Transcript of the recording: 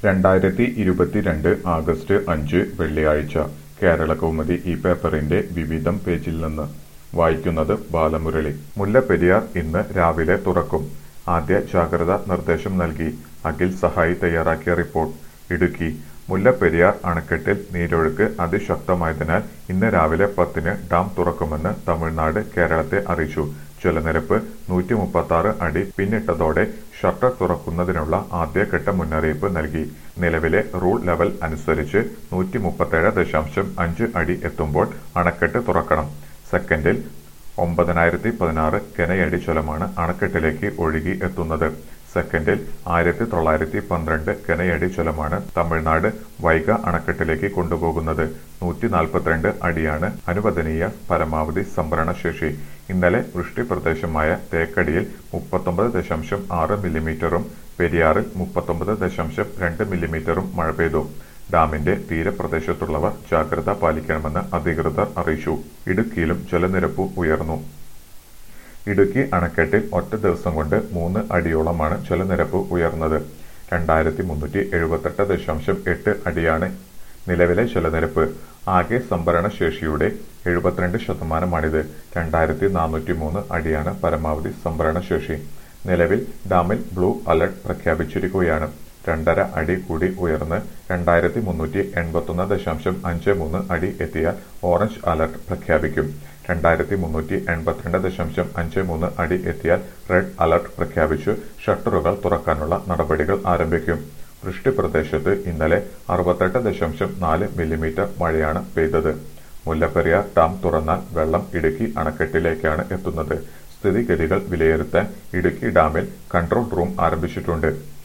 രണ്ടായിരത്തി ഇരുപത്തിരണ്ട് ആഗസ്റ്റ് അഞ്ച് വെള്ളിയാഴ്ച കേരളകൗമുദി ഈ പേപ്പറിന്റെ വിവിധം പേജിൽ നിന്ന് വായിക്കുന്നത് ബാലമുരളി മുല്ലപ്പെരിയാർ ഇന്ന് രാവിലെ തുറക്കും ആദ്യ ജാഗ്രതാ നിർദ്ദേശം നൽകി അഖിൽ സഹായി തയ്യാറാക്കിയ റിപ്പോർട്ട് ഇടുക്കി മുല്ലപ്പെരിയാർ അണക്കെട്ടിൽ നീരൊഴുക്ക് അതിശക്തമായതിനാൽ ഇന്ന് രാവിലെ പത്തിന് ഡാം തുറക്കുമെന്ന് തമിഴ്നാട് കേരളത്തെ അറിയിച്ചു ജലനിരപ്പ് നൂറ്റി മുപ്പത്തി ആറ് അടി പിന്നിട്ടതോടെ ഷട്ടർ തുറക്കുന്നതിനുള്ള ആദ്യഘട്ട മുന്നറിയിപ്പ് നൽകി നിലവിലെ റൂൾ ലെവൽ അനുസരിച്ച് നൂറ്റി മുപ്പത്തേഴ് ദശാംശം അഞ്ച് അടി എത്തുമ്പോൾ അണക്കെട്ട് തുറക്കണം സെക്കൻഡിൽ ഒമ്പതിനായിരത്തി പതിനാറ് കനയടി ജലമാണ് അണക്കെട്ടിലേക്ക് ഒഴുകി എത്തുന്നത് സെക്കൻഡിൽ ആയിരത്തി തൊള്ളായിരത്തി പന്ത്രണ്ട് കനയടി ജലമാണ് തമിഴ്നാട് വൈഗ അണക്കെട്ടിലേക്ക് കൊണ്ടുപോകുന്നത് നൂറ്റി നാൽപ്പത്തിരണ്ട് അടിയാണ് അനുവദനീയ പരമാവധി സംഭരണ ശേഷി ഇന്നലെ വൃഷ്ടി പ്രദേശമായ തേക്കടിയിൽ മുപ്പത്തൊമ്പത് ദശാംശം ആറ് മില്ലിമീറ്ററും പെരിയാറിൽ മുപ്പത്തൊമ്പത് ദശാംശം രണ്ട് മില്ലിമീറ്ററും മഴ പെയ്തു ഡാമിന്റെ തീരപ്രദേശത്തുള്ളവർ ജാഗ്രത പാലിക്കണമെന്ന് അധികൃതർ അറിയിച്ചു ഇടുക്കിയിലും ജലനിരപ്പ് ഉയർന്നു ഇടുക്കി അണക്കെട്ടിൽ ഒറ്റ ദിവസം കൊണ്ട് മൂന്ന് അടിയോളമാണ് ജലനിരപ്പ് ഉയർന്നത് രണ്ടായിരത്തി മുന്നൂറ്റി എഴുപത്തെട്ട് ദശാംശം എട്ട് അടിയാണ് നിലവിലെ ജലനിരപ്പ് ആകെ സംഭരണ ശേഷിയുടെ എഴുപത്തിരണ്ട് ശതമാനമാണിത് രണ്ടായിരത്തി നാനൂറ്റി മൂന്ന് അടിയാണ് പരമാവധി സംഭരണ ശേഷി നിലവിൽ ഡാമിൽ ബ്ലൂ അലർട്ട് പ്രഖ്യാപിച്ചിരിക്കുകയാണ് രണ്ടര അടി കൂടി ഉയർന്ന് രണ്ടായിരത്തി മുന്നൂറ്റി എൺപത്തൊന്ന് ദശാംശം അഞ്ച് മൂന്ന് അടി എത്തിയാൽ ഓറഞ്ച് അലർട്ട് പ്രഖ്യാപിക്കും രണ്ടായിരത്തി മുന്നൂറ്റി എൺപത്തിരണ്ട് ദശാംശം അഞ്ച് മൂന്ന് അടി എത്തിയാൽ റെഡ് അലർട്ട് പ്രഖ്യാപിച്ചു ഷട്ടറുകൾ തുറക്കാനുള്ള നടപടികൾ ആരംഭിക്കും വൃഷ്ടി പ്രദേശത്ത് ഇന്നലെ അറുപത്തെട്ട് ദശാംശം നാല് മില്ലിമീറ്റർ മഴയാണ് പെയ്തത് മുല്ലപ്പെരിയാർ ഡാം തുറന്നാൽ വെള്ളം ഇടുക്കി അണക്കെട്ടിലേക്കാണ് എത്തുന്നത് സ്ഥിതിഗതികൾ വിലയിരുത്താൻ ഇടുക്കി ഡാമിൽ കൺട്രോൾ റൂം ആരംഭിച്ചിട്ടുണ്ട്